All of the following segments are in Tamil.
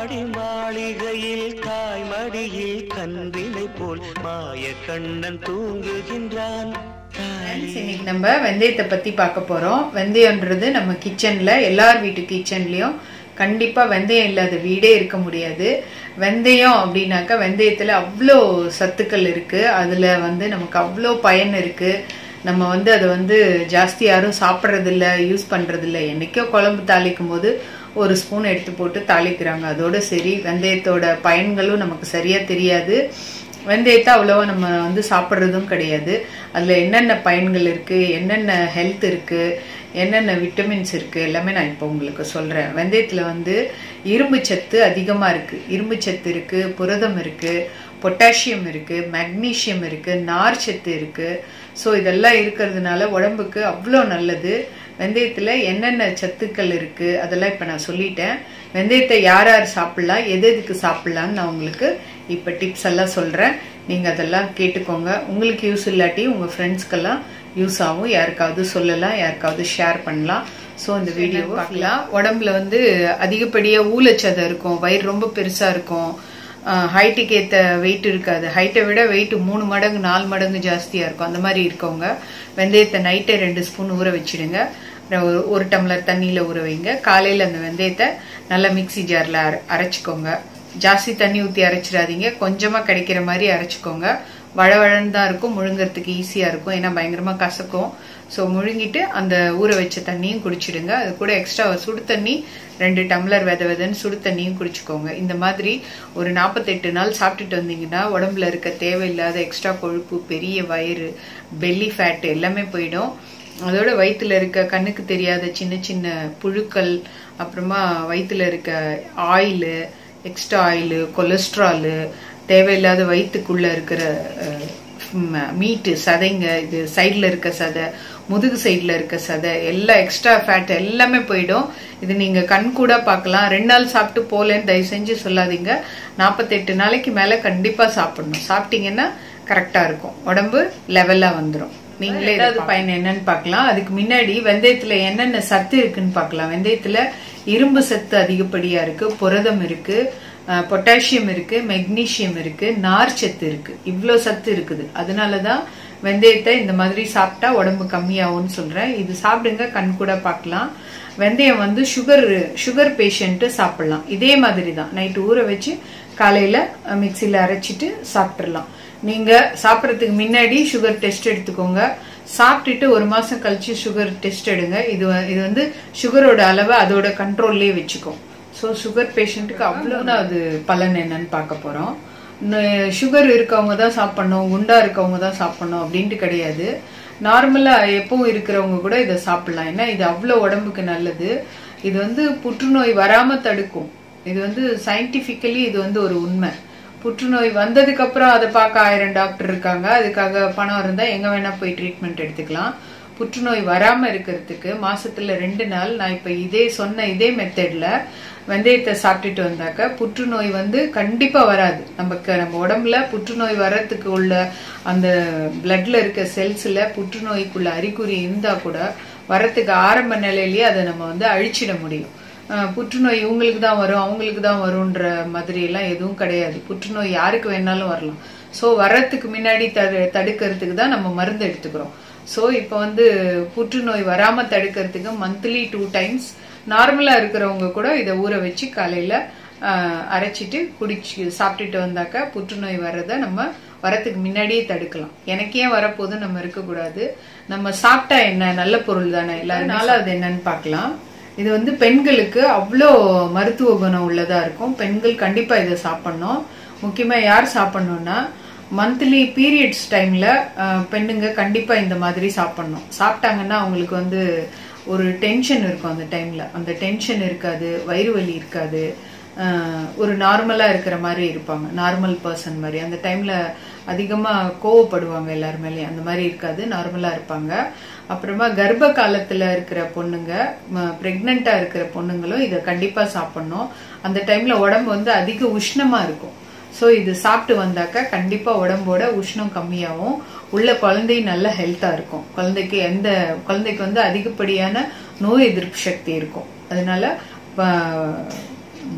மாடி மாளிகையில் தாய்மடியில் கன்றினை போல் மாய கண்ணன் தூங்குகின்றான் Friends, இன்னைக்கு நம்ம வெந்தயத்தை பத்தி பார்க்க போறோம் வெந்தயம்ன்றது நம்ம கிச்சன்ல எல்லார் வீட்டு கிச்சன்லயும் கண்டிப்பா வெந்தயம் இல்லாத வீடே இருக்க முடியாது வெந்தயம் அப்படின்னாக்கா வெந்தயத்துல அவ்வளோ சத்துக்கள் இருக்கு அதுல வந்து நமக்கு அவ்வளோ பயன் இருக்கு நம்ம வந்து அதை வந்து ஜாஸ்தி யாரும் சாப்பிட்றது இல்ல யூஸ் பண்றது இல்ல என்னைக்கோ குழம்பு தாளிக்கும் போது ஒரு ஸ்பூன் எடுத்து போட்டு தாளிக்கிறாங்க அதோட சரி வெந்தயத்தோட பயன்களும் நமக்கு சரியா தெரியாது வெந்தயத்தை அவ்வளோவா நம்ம வந்து சாப்பிட்றதும் கிடையாது அதில் என்னென்ன பயன்கள் இருக்குது என்னென்ன ஹெல்த் இருக்குது என்னென்ன விட்டமின்ஸ் இருக்குது எல்லாமே நான் இப்போ உங்களுக்கு சொல்கிறேன் வெந்தயத்தில் வந்து இரும்பு சத்து அதிகமாக இருக்குது இரும்பு சத்து இருக்குது புரதம் இருக்குது பொட்டாசியம் இருக்குது மெக்னீஷியம் இருக்குது நார் சத்து இருக்குது ஸோ இதெல்லாம் இருக்கிறதுனால உடம்புக்கு அவ்வளோ நல்லது வெந்தயத்தில் என்னென்ன சத்துக்கள் இருக்குது அதெல்லாம் இப்போ நான் சொல்லிட்டேன் வெந்தயத்தை யார் யார் சாப்பிடலாம் எது எதுக்கு சாப்பிடலாம்னு நான் உங்களுக்கு இப்போ டிப்ஸ் எல்லாம் சொல்கிறேன் நீங்கள் அதெல்லாம் கேட்டுக்கோங்க உங்களுக்கு யூஸ் இல்லாட்டி உங்கள் ஃப்ரெண்ட்ஸ்க்கெல்லாம் யூஸ் ஆகும் யாருக்காவது சொல்லலாம் யாருக்காவது ஷேர் பண்ணலாம் ஸோ இந்த வீடியோ பார்க்கலாம் உடம்புல வந்து அதிகப்படியாக ஊழச்சதை இருக்கும் வயிறு ரொம்ப பெருசாக இருக்கும் ஹைட்டுக்கு ஏற்ற வெயிட் இருக்காது ஹைட்டை விட வெயிட் மூணு மடங்கு நாலு மடங்கு ஜாஸ்தியாக இருக்கும் அந்த மாதிரி இருக்கவங்க வெந்தயத்தை நைட்டே ரெண்டு ஸ்பூன் ஊற வச்சிடுங்க ஒரு- ஒரு டம்ளர் தண்ணியில் ஊற வைங்க காலையில் அந்த வெந்தயத்தை நல்லா மிக்ஸி ஜாரில் அரைச்சிக்கோங்க ஜாஸ்தி தண்ணி ஊற்றி அரைச்சிடாதீங்க கொஞ்சமாக கிடைக்கிற மாதிரி அரைச்சிக்கோங்க வழவழன்னு தான் இருக்கும் முழுங்கறதுக்கு ஈஸியாக இருக்கும் ஏன்னா பயங்கரமாக கசக்கும் ஸோ முழுங்கிட்டு அந்த ஊற வச்ச தண்ணியும் குடிச்சிடுங்க அது கூட எக்ஸ்ட்ரா சுடு தண்ணி ரெண்டு டம்ளர் வெத வெதன்னு சுடு தண்ணியும் குடிச்சுக்கோங்க இந்த மாதிரி ஒரு நாற்பத்தெட்டு நாள் சாப்பிட்டுட்டு வந்தீங்கன்னா உடம்புல இருக்க தேவையில்லாத எக்ஸ்ட்ரா கொழுப்பு பெரிய வயிறு பெல்லி ஃபேட் எல்லாமே போயிடும் அதோட வயித்துல இருக்க கண்ணுக்கு தெரியாத சின்ன சின்ன புழுக்கள் அப்புறமா வயித்துல இருக்க ஆயிலு எக்ஸ்ட்ரா ஆயிலு கொலஸ்ட்ராலு தேவையில்லாத வயிற்றுக்குள்ள இருக்கிற மீட்டு சதைங்க இது சைடில் இருக்க சதை முதுகு சைடில் இருக்க சதை எல்லா எக்ஸ்ட்ரா ஃபேட் எல்லாமே போயிடும் இது நீங்கள் கண் கூட பார்க்கலாம் ரெண்டு நாள் சாப்பிட்டு போலேன்னு தயவு செஞ்சு சொல்லாதீங்க நாற்பத்தெட்டு நாளைக்கு மேலே கண்டிப்பாக சாப்பிடணும் சாப்பிட்டீங்கன்னா கரெக்டாக இருக்கும் உடம்பு லெவலாக வந்துடும் நீங்களே ஏதாவது பயன் என்னன்னு பார்க்கலாம் அதுக்கு முன்னாடி வெந்தயத்துல என்னென்ன சத்து இருக்குன்னு பார்க்கலாம் வெந்தயத்துல இரும்பு சத்து அதிகப்படியா இருக்கு புரதம் இருக்கு அஹ், பொட்டாசியம் இருக்கு மெக்னீசியம் இருக்கு நார் சத்து இருக்கு இவ்வளோ சத்து இருக்குது அதனாலதான் வெந்தயத்தை இந்த மாதிரி சாப்பிட்டா உடம்பு கம்மியாகும்னு சொல்றேன் இது சாப்பிடுங்க கண் கூட பார்க்கலாம் வெந்தயம் வந்து சுகர் சுகர் பேஷண்ட்டு சாப்பிடலாம் இதே மாதிரி தான் நைட்டு ஊற வச்சு காலையில மிக்சியில் அரைச்சிட்டு சாப்பிட்றலாம் நீங்க சாப்பிட்றதுக்கு முன்னாடி சுகர் டெஸ்ட் எடுத்துக்கோங்க சாப்பிட்டுட்டு ஒரு மாசம் கழிச்சு சுகர் டெஸ்ட் எடுங்க இது வ- இது வந்து சுகரோட அளவை அதோட கண்ட்ரோல்லே வச்சுக்கும் ஸோ சுகர் பேஷண்ட்டுக்கு அவ்வளோனாவது பலன் என்னன்னு பார்க்க போறோம் சுகர் இருக்கவங்க தான் சாப்பிடணும் குண்டா இருக்கவங்க தான் சாப்பிடணும் அப்படின்ட்டு கிடையாது நார்மலா எப்பவும் இருக்கிறவங்க கூட இதை சாப்பிடலாம் ஏன்னா இது அவ்வளோ உடம்புக்கு நல்லது இது வந்து புற்றுநோய் வராம தடுக்கும் இது வந்து சயின்டிபிக்கலி இது வந்து ஒரு உண்மை புற்றுநோய் வந்ததுக்கு அப்புறம் அதை பார்க்க ஆயிரம் டாக்டர் இருக்காங்க அதுக்காக பணம் இருந்தா எங்க வேணா போய் ட்ரீட்மெண்ட் எடுத்துக்கலாம் புற்றுநோய் வராம இருக்கிறதுக்கு மாசத்துல ரெண்டு நாள் நான் இப்ப இதே சொன்ன இதே மெத்தட்ல வெந்தயத்தை சாப்பிட்டுட்டு வந்தாக்க புற்றுநோய் வந்து கண்டிப்பா வராது நமக்கு நம்ம உடம்புல புற்றுநோய் வர்றதுக்கு உள்ள அந்த பிளட்ல இருக்க செல்ஸ்ல புற்றுநோய்க்குள்ள அறிகுறி இருந்தா கூட வரத்துக்கு ஆரம்ப நிலையிலேயே அதை நம்ம வந்து அழிச்சிட முடியும் அஹ் புற்றுநோய் இவங்களுக்கு தான் வரும் அவங்களுக்கு தான் வரும்ன்ற மாதிரி எல்லாம் எதுவும் கிடையாது புற்றுநோய் யாருக்கு வேணாலும் வரலாம் ஸோ வர்றதுக்கு முன்னாடி தடு தடுக்கிறதுக்கு தான் நம்ம மருந்து எடுத்துக்கிறோம் ஸோ இப்போ வந்து புற்றுநோய் வராம தடுக்கிறதுக்கு மந்த்லி டூ டைம்ஸ் நார்மலா இருக்கிறவங்க கூட இதை ஊற வச்சு காலையில அஹ், அரைச்சிட்டு குடிச்சு சாப்பிட்டுட்டு வந்தாக்க புற்றுநோய் வர்றதை நம்ம வரத்துக்கு முன்னாடியே தடுக்கலாம் எனக்கு ஏன் வரப்போது நம்ம இருக்கக்கூடாது நம்ம சாப்பிட்டா என்ன நல்ல பொருள் தானே எல்லாருனாலும் அது என்னன்னு பார்க்கலாம் இது வந்து பெண்களுக்கு அவ்வளோ மருத்துவ குணம் உள்ளதா இருக்கும் பெண்கள் கண்டிப்பா இதை சாப்பிடணும் முக்கியமா யார் சாப்பிடணும்னா மந்த்லி பீரியட்ஸ் டைம்ல பெண்ணுங்க கண்டிப்பா இந்த மாதிரி சாப்பிடணும் சாப்பிட்டாங்கன்னா அவங்களுக்கு வந்து ஒரு டென்ஷன் இருக்கும் அந்த டைம்ல அந்த டென்ஷன் இருக்காது வயிறு வலி இருக்காது ஆஹ் ஒரு நார்மலா இருக்கிற மாதிரி இருப்பாங்க நார்மல் பர்சன் மாதிரி அந்த டைம்ல அதிகமா கோவப்படுவாங்க எல்லார் மேலயும் அந்த மாதிரி இருக்காது நார்மலா இருப்பாங்க அப்புறமா கர்ப்ப காலத்துல இருக்கிற பொண்ணுங்க பிரெக்னெண்டா இருக்கிற பொண்ணுங்களும் இதை கண்டிப்பா சாப்பிடணும் அந்த டைம்ல உடம்பு வந்து அதிக உஷ்ணமா இருக்கும் ஸோ இது சாப்பிட்டு வந்தாக்க கண்டிப்பா உடம்போட உஷ்ணம் கம்மியாகும் உள்ள குழந்தை நல்ல ஹெல்த்தா இருக்கும் குழந்தைக்கு எந்த குழந்தைக்கு வந்து அதிகப்படியான நோய் எதிர்ப்பு சக்தி இருக்கும் அதனால ப- இந்த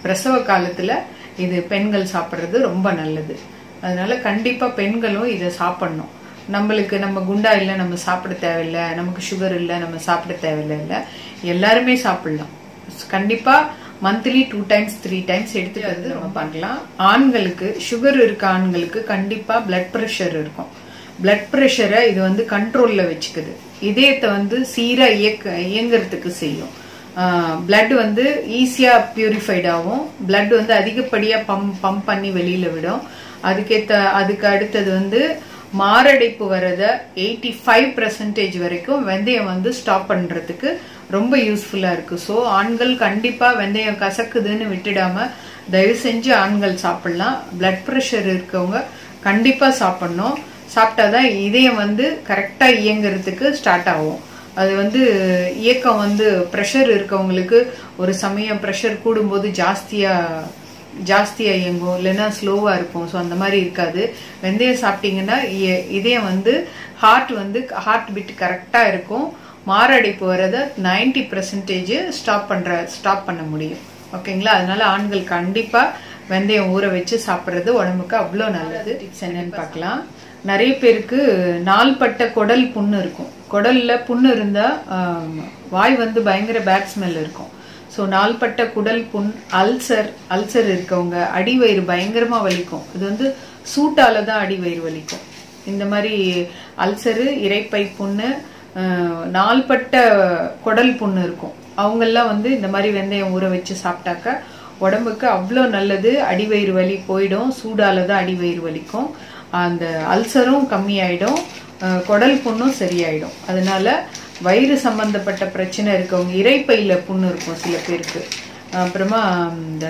பிரசவ காலத்துல இது பெண்கள் சாப்பிட்றது ரொம்ப நல்லது அதனால கண்டிப்பா பெண்களும் இதை சாப்பிடணும் நம்மளுக்கு நம்ம குண்டா இல்லை நம்ம சாப்பிட தேவையில்லை நமக்கு சுகர் இல்லை நம்ம சாப்பிட தேவையில்லை இல்லை எல்லாருமே சாப்பிடலாம் கண்டிப்பா monthly two times three times எடுத்துக்கிறது நம்ம பார்க்கலாம் ஆண்களுக்கு சுகர் இருக்க ஆண்களுக்கு கண்டிப்பா பிளட் ப்ரெஷர் இருக்கும் பிளட் ப்ரெஷரை இது வந்து கண்ட்ரோல்ல வச்சுக்குது இதயத்தை வந்து சீரா இயக்க இயங்குறதுக்கு செய்யும் பிளட் வந்து ஈஸியா பியூரிஃபைட் ஆகும் பிளட் வந்து அதிகப்படியா பம்ப் பம்ப் பண்ணி வெளியில விடும் அதுக்கேத்த அதுக்கு அடுத்தது வந்து மாரடைப்பு வரத எயிட்டி ஃபைவ் பர்சன்டேஜ் வரைக்கும் வெந்தயம் வந்து ஸ்டாப் பண்றதுக்கு ரொம்ப யூஸ்ஃபுல்லா இருக்கு ஸோ ஆண்கள் கண்டிப்பா வெந்தயம் கசக்குதுன்னு விட்டுடாம தயவு செஞ்சு ஆண்கள் சாப்பிடலாம் பிளட் ப்ரெஷர் இருக்கவங்க கண்டிப்பா சாப்பிடணும் சாப்பிட்டாதான் இதயம் வந்து கரெக்டா இயங்குறதுக்கு ஸ்டார்ட் ஆகும் அது வந்து இயக்கம் வந்து ப்ரெஷர் இருக்கவங்களுக்கு ஒரு சமயம் ப்ரெஷர் கூடும்போது ஜாஸ்தியா ஜாஸ்தியா இயங்கும் இல்லைன்னா ஸ்லோவா இருக்கும் ஸோ அந்த மாதிரி இருக்காது வெந்தயம் சாப்பிட்டீங்கன்னா இ- இதயம் வந்து ஹார்ட் வந்து ஹார்ட் பீட் கரெக்டா இருக்கும் மாரடைப்பு வரத 90% பர்சன்டேஜ் ஸ்டாப் பண்ற ஸ்டாப் பண்ண முடியும் ஓகேங்களா அதனால ஆண்கள் கண்டிப்பா வெந்தயம் ஊற வச்சு சாப்பிட்றது உடம்புக்கு அவ்வளோ நல்லது டிப்ஸ் என்னன்னு பார்க்கலாம் நிறைய பேருக்கு நாள்பட்ட குடல் புண்ணு இருக்கும் குடல்ல புண்ணு இருந்தா ஆம், வாய் வந்து பயங்கர பேட் ஸ்மெல் இருக்கும் ஸோ நாள்பட்ட குடல் புண் அல்சர் அல்சர் இருக்கவங்க அடிவயிறு பயங்கரமா வலிக்கும் இது வந்து சூட்டால தான் அடிவயிறு வலிக்கும் இந்த மாதிரி அல்சரு இரைப்பை புண்ணு அஹ், நாள்பட்ட குடல் புண்ணு இருக்கும் அவங்கெல்லாம் வந்து இந்த மாதிரி வெந்தயம் ஊற வச்சு சாப்பிட்டாக்க உடம்புக்கு அவ்வளோ நல்லது அடிவயிறு வலி போயிடும் சூடால தான் அடிவயிறு வலிக்கும் அந்த அல்சரும் கம்மியாயிடும் அஹ், குடல் புண்ணும் சரியாயிடும் அதனால வயிறு சம்பந்தப்பட்ட பிரச்சனை இருக்கவங்க இரைப்பையில புண்ணு இருக்கும் சில பேருக்கு அப்புறமா இந்த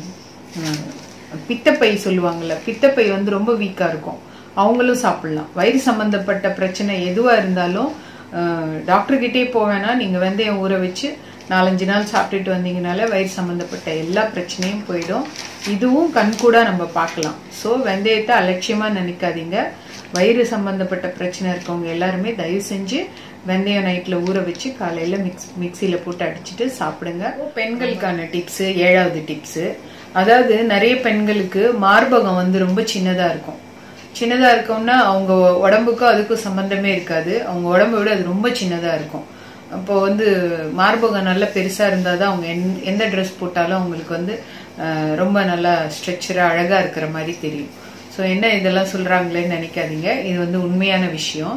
அஹ், பித்தப்பை சொல்லுவாங்கல்ல பித்தப்பை வந்து ரொம்ப வீக்கா இருக்கும் அவங்களும் சாப்பிடலாம் வயிறு சம்பந்தப்பட்ட பிரச்சனை எதுவா இருந்தாலும் டாக்டர் கிட்டே போவேனா நீங்க வெந்தயம் ஊற வச்சு நாலஞ்சு நாள் சாப்பிட்டுட்டு வந்தீங்கனால வயிறு சம்பந்தப்பட்ட எல்லா பிரச்சனையும் போயிடும் இதுவும் கண்கூடா நம்ம பார்க்கலாம் ஸோ வெந்தயத்தை அலட்சியமா நினைக்காதீங்க வயிறு சம்பந்தப்பட்ட பிரச்சனை இருக்கவங்க எல்லாருமே தயவு செஞ்சு வெந்தயம் நைட்ல ஊற வச்சு காலையில மிக்ஸ் மிக்சியில போட்டு அடிச்சிட்டு சாப்பிடுங்க பெண்களுக்கான டிப்ஸ் ஏழாவது டிப்ஸ் அதாவது நிறைய பெண்களுக்கு மார்பகம் வந்து ரொம்ப சின்னதா இருக்கும் சின்னதா இருக்கும்னா அவங்க உடம்புக்கும் அதுக்கும் சம்பந்தமே இருக்காது அவங்க உடம்பை விட அது ரொம்ப சின்னதா இருக்கும் அப்போ வந்து மார்பகம் நல்லா பெருசா இருந்தாதான் அவங்க எந்- எந்த ட்ரெஸ் போட்டாலும் அவங்களுக்கு வந்து அஹ், ரொம்ப நல்லா ஸ்ட்ரெச்சரா அழகா இருக்கிற மாதிரி தெரியும் ஸோ என்ன இதெல்லாம் சொல்றாங்களேன்னு நினைக்காதீங்க இது வந்து உண்மையான விஷயம்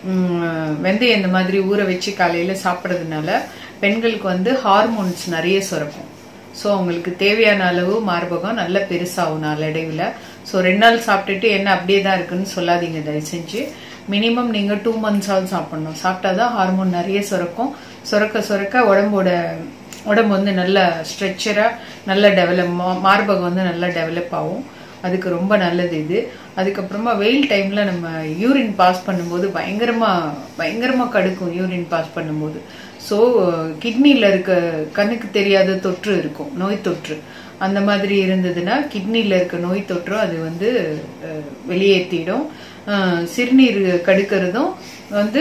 உம், வெந்தயம் இந்த மாதிரி ஊற வச்சு காலையில சாப்பிட்றதுனால பெண்களுக்கு வந்து ஹார்மோன்ஸ் நிறைய சுரக்கும் ஸோ அவங்களுக்கு தேவையான அளவு மார்பகம் நல்ல பெருசாகும் நாளடைவில் ஸோ ரெண்டு நாள் சாப்பிட்டுட்டு என்ன அப்படியே தான் இருக்குன்னு சொல்லாதீங்க தயவு செஞ்சு மினிமம் நீங்க டூ மந்த்ஸாவது சாப்பிடணும் சாப்பிட்டாதான் ஹார்மோன் நிறைய சுரக்கும் சுரக்க சுரக்க உடம்போட உடம்பு வந்து நல்ல ஸ்ட்ரெச்சரா நல்ல டெவலப் மார்பகம் வந்து நல்லா டெவலப் ஆகும் அதுக்கு ரொம்ப நல்லது இது அதுக்கப்புறமா வெயில் டைம்ல நம்ம யூரின் பாஸ் பண்ணும்போது பயங்கரமா பயங்கரமா கடுக்கும் யூரின் பாஸ் பண்ணும்போது ஸோ கிட்னில இருக்க கண்ணுக்கு தெரியாத தொற்று இருக்கும் நோய் தொற்று அந்த மாதிரி இருந்ததுன்னா கிட்னில இருக்க நோய் தொற்றும் அது வந்து அஹ், வெளியேற்றிடும் அஹ், சிறுநீர் கடுக்கிறதும் வந்து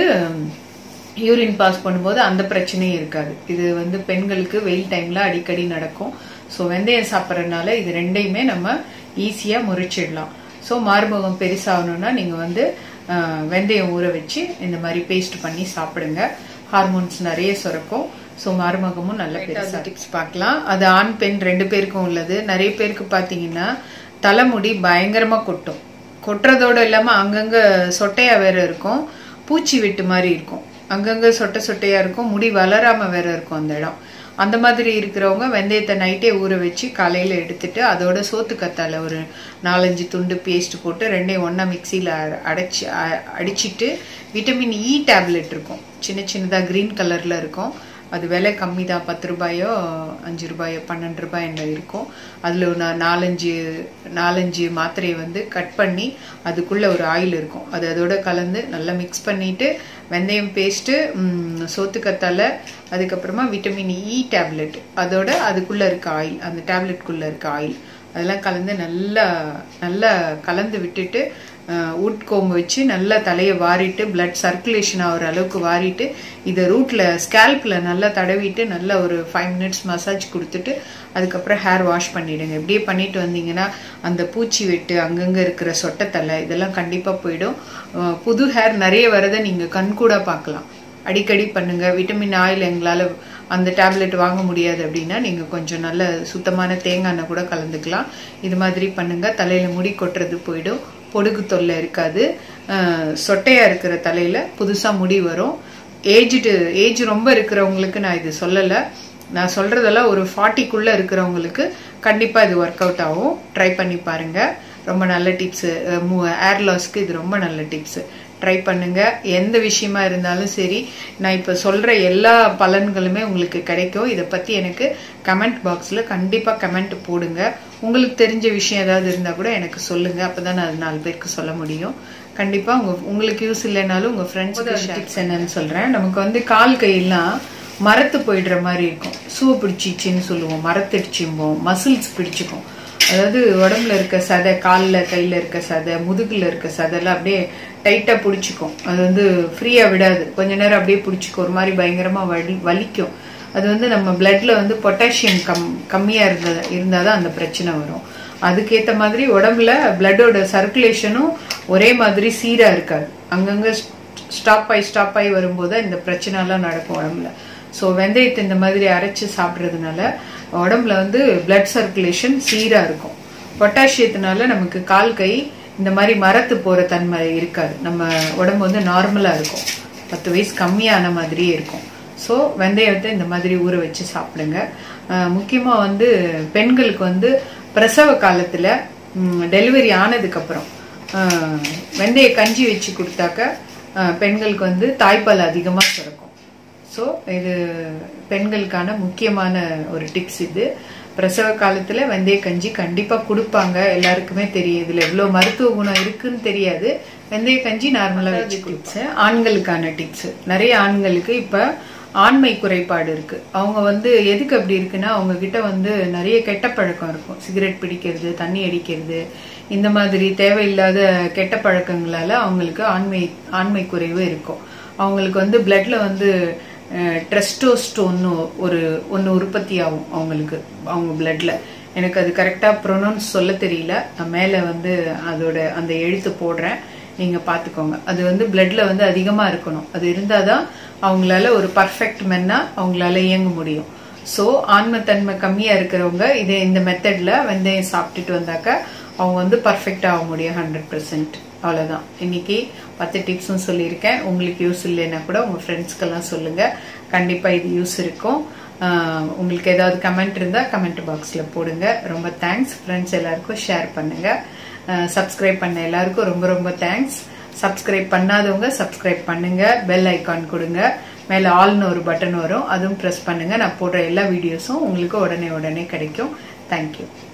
யூரின் பாஸ் பண்ணும்போது அந்த பிரச்சனையும் இருக்காது இது வந்து பெண்களுக்கு வெயில் டைம்ல அடிக்கடி நடக்கும் ஸோ வெந்தயம் சாப்பிட்றதுனால இது ரெண்டையுமே நம்ம ஈஸியா முறிச்சிடலாம் ஸோ மார்பகம் பெருசாகணும்னா நீங்க வந்து அஹ், வெந்தயம் ஊற வச்சு இந்த மாதிரி பேஸ்ட் பண்ணி சாப்பிடுங்க ஹார்மோன்ஸ் நிறைய சுரக்கும் ஸோ மார்பகமும் நல்ல பெருசா டிப்ஸ் பார்க்கலாம் அது ஆண் பெண் ரெண்டு பேருக்கும் உள்ளது நிறைய பேருக்கு பார்த்தீங்கன்னா தலைமுடி பயங்கரமா கொட்டும் கொட்டுறதோட இல்லாம அங்கங்க சொட்டையா வேற இருக்கும் பூச்சி வெட்டு மாதிரி இருக்கும் அங்கங்க சொட்டை சொட்டையா இருக்கும் முடி வளராம வேற இருக்கும் அந்த இடம் அந்த மாதிரி இருக்கிறவங்க வெந்தயத்தை நைட்டே ஊற வச்சு காலையில எடுத்துட்டு அதோட சோத்து கத்தால ஒரு நாலஞ்சு துண்டு பேஸ்ட் போட்டு ரெண்டையும் ஒண்ணா மிக்சியில அ- அடைச்சு அ- அடிச்சிட்டு விட்டமின் இ டேப்லெட் இருக்கும் சின்ன சின்னதா கிரீன் கலர்ல இருக்கும் அது விலை கம்மி தான் பத்து ரூபாயோ அஞ்சு ரூபாயோ பன்னெண்டு ரூபாய் என்ன இருக்கும் அதில் ஒரு நா- நாலஞ்சு நாலஞ்சு மாத்திரையை வந்து கட் பண்ணி அதுக்குள்ள ஒரு ஆயில் இருக்கும் அது அதோட கலந்து நல்லா மிக்ஸ் பண்ணிட்டு வெந்தயம் பேஸ்ட்டு சோத்துக்கத்தால அதுக்கப்புறமா விட்டமின் இ டேப்லெட் அதோட அதுக்குள்ள இருக்க ஆயில் அந்த டேப்லெட்குள்ள இருக்க ஆயில் அதெல்லாம் கலந்து நல்லா நல்லா கலந்து விட்டுட்டு உட் கோம்பு வச்சு நல்லா தலையை வாரிட்டு பிளட் சர்க்குலேஷன் ஆகிற அளவுக்கு வாரிட்டு இதை ரூட்டில் ஸ்கேல்பில் நல்லா தடவிட்டு நல்லா ஒரு ஃபைவ் மினிட்ஸ் மசாஜ் கொடுத்துட்டு அதுக்கப்புறம் ஹேர் வாஷ் பண்ணிடுங்க இப்படியே பண்ணிட்டு வந்தீங்கன்னா அந்த பூச்சி வெட்டு அங்கங்கே இருக்கிற சொட்டத்தலை இதெல்லாம் கண்டிப்பாக போயிடும் அஹ் புது ஹேர் நிறைய வரதை நீங்கள் கண்கூட பார்க்கலாம் அடிக்கடி பண்ணுங்க விட்டமின் ஆயில் எங்களால் அந்த டேப்லெட் வாங்க முடியாது அப்படின்னா நீங்கள் கொஞ்சம் நல்ல சுத்தமான தேங்காய் எண்ணெய் கூட கலந்துக்கலாம் இது மாதிரி பண்ணுங்க தலையில் முடி கொட்டுறது போயிடும் பொடுகு தொல்லை இருக்காது அஹ் சொட்டையா இருக்கிற தலையில புதுசா முடி வரும் ஏஜ்டு ஏஜ் ரொம்ப இருக்கிறவங்களுக்கு நான் இது சொல்லலை நான் சொல்றதெல்லாம் ஒரு ஃபார்ட்டிக்குள்ள இருக்கிறவங்களுக்கு கண்டிப்பா இது ஒர்க் அவுட் ஆகும் ட்ரை பண்ணி பாருங்க ரொம்ப நல்ல டிப்ஸ் ஏர் லாஸ்க்கு இது ரொம்ப நல்ல டிப்ஸ் ட்ரை பண்ணுங்க எந்த விஷயமா இருந்தாலும் சரி நான் இப்போ சொல்ற எல்லா பலன்களுமே உங்களுக்கு கிடைக்கும் இதை பத்தி எனக்கு கமெண்ட் பாக்ஸ்ல கண்டிப்பா கமெண்ட் போடுங்க உங்களுக்கு தெரிஞ்ச விஷயம் ஏதாவது இருந்தா கூட எனக்கு சொல்லுங்க அப்பதான் நான் அது நாலு பேருக்கு சொல்ல முடியும் கண்டிப்பா உங்க உங்களுக்கு யூஸ் இல்லைனாலும் உங்க ஃப்ரெண்ட்ஸுக்கு டிப்ஸ் என்னன்னு சொல்றேன் நமக்கு வந்து கால் கையெல்லாம் மரத்து போயிடுற மாதிரி இருக்கும் சூ பிடிச்சிச்சின்னு சொல்லுவோம் மரத்திடிச்சும்போம் மசில்ஸ் பிடிச்சிக்கும் அதாவது உடம்புல இருக்க சதை காலில் கையில் இருக்க சதை முதுகில் இருக்க சதைலாம் அப்படியே டைட்டாக பிடிச்சிக்கும் அது வந்து ஃப்ரீயாக விடாது கொஞ்ச நேரம் அப்படியே பிடிச்சிக்கும் ஒரு மாதிரி பயங்கரமாக வலி வலிக்கும் அது வந்து நம்ம பிளட்ல வந்து பொட்டாசியம் கம் கம்மியாக இருந்த இருந்தால் தான் அந்த பிரச்சனை வரும் அதுக்கேற்ற மாதிரி உடம்புல பிளட்டோட சர்க்குலேஷனும் ஒரே மாதிரி சீராக இருக்காது அங்கங்கே ஸ்டாப் ஆகி ஸ்டாப் ஆகி வரும்போது இந்த பிரச்சனைலாம் நடக்கும் உடம்புல ஸோ வெந்தயத்தை இந்த மாதிரி அரைச்சு சாப்பிட்றதுனால உடம்புல வந்து பிளட் சர்க்குலேஷன் சீராக இருக்கும் பொட்டாசியத்தினால நமக்கு கால் கை இந்த மாதிரி மரத்து போகிற தன்மை இருக்காது நம்ம உடம்பு வந்து நார்மலாக இருக்கும் பத்து வயசு கம்மியான மாதிரியே இருக்கும் ஸோ வெந்தயத்தை இந்த மாதிரி ஊற வச்சு சாப்பிடுங்க முக்கியமாக வந்து பெண்களுக்கு வந்து பிரசவ காலத்தில் டெலிவரி ஆனதுக்கப்புறம் வெந்தய கஞ்சி வச்சு கொடுத்தாக்க அஹ், பெண்களுக்கு வந்து தாய்ப்பால் அதிகமாக சுரக்கும் ஸோ இது பெண்களுக்கான முக்கியமான ஒரு டிப்ஸ் இது பிரசவ காலத்துல வெந்தய கஞ்சி கண்டிப்பா கொடுப்பாங்க எல்லாருக்குமே தெரியும் இதுல எவ்வளவு மருத்துவ குணம் இருக்குன்னு தெரியாது வெந்தய கஞ்சி நார்மலா வச்சு டிப்ஸ் ஆண்களுக்கான டிப்ஸ் நிறைய ஆண்களுக்கு இப்ப ஆண்மை குறைபாடு இருக்கு அவங்க வந்து எதுக்கு அப்படி இருக்குன்னா அவங்க கிட்ட வந்து நிறைய கெட்ட பழக்கம் இருக்கும் சிகரெட் பிடிக்கிறது தண்ணி அடிக்கிறது இந்த மாதிரி தேவையில்லாத கெட்ட பழக்கங்களால அவங்களுக்கு ஆண்மை ஆண்மை குறைவு இருக்கும் அவங்களுக்கு வந்து பிளட்ல வந்து ட்ரெஸ்டோஸ்டோன்னு ஒரு ஒன்று உற்பத்தி ஆகும் அவங்களுக்கு அவங்க பிளட்ல எனக்கு அது கரெக்டாக ப்ரொனவுன்ஸ் சொல்ல தெரியல நான் மேலே வந்து அதோட அந்த எழுத்து போடுறேன் நீங்கள் பார்த்துக்கோங்க அது வந்து பிளட்ல வந்து அதிகமாக இருக்கணும் அது இருந்தால் தான் அவங்களால ஒரு பர்ஃபெக்ட் மென்னா அவங்களால இயங்க முடியும் ஸோ ஆன்மத்தன்மை கம்மியாக இருக்கிறவங்க இது இந்த மெத்தடில் வெந்தயம் சாப்பிட்டுட்டு வந்தாக்க அவங்க வந்து பர்ஃபெக்ட் ஆக முடியும் ஹண்ட்ரட் பர்சன்ட் அவ்வளோதான் இன்னைக்கு பத்து டிப்ஸும் சொல்லியிருக்கேன் உங்களுக்கு யூஸ் இல்லைன்னா கூட உங்கள் ஃப்ரெண்ட்ஸ்க்கெல்லாம் சொல்லுங்கள் கண்டிப்பாக இது யூஸ் இருக்கும் ஆஹ் உங்களுக்கு ஏதாவது கமெண்ட் இருந்தால் கமெண்ட் பாக்ஸில் போடுங்க ரொம்ப தேங்க்ஸ் ஃப்ரெண்ட்ஸ் எல்லாருக்கும் ஷேர் பண்ணுங்கள் சப்ஸ்கிரைப் பண்ண எல்லாருக்கும் ரொம்ப ரொம்ப தேங்க்ஸ் சப்ஸ்கிரைப் பண்ணாதவங்க சப்ஸ்கிரைப் பண்ணுங்க பெல் ஐகான் கொடுங்க மேலே ஆல்னு ஒரு பட்டன் வரும் அதுவும் ப்ரெஸ் பண்ணுங்க நான் போடுற எல்லா வீடியோஸும் உங்களுக்கு உடனே உடனே கிடைக்கும் தேங்க்யூ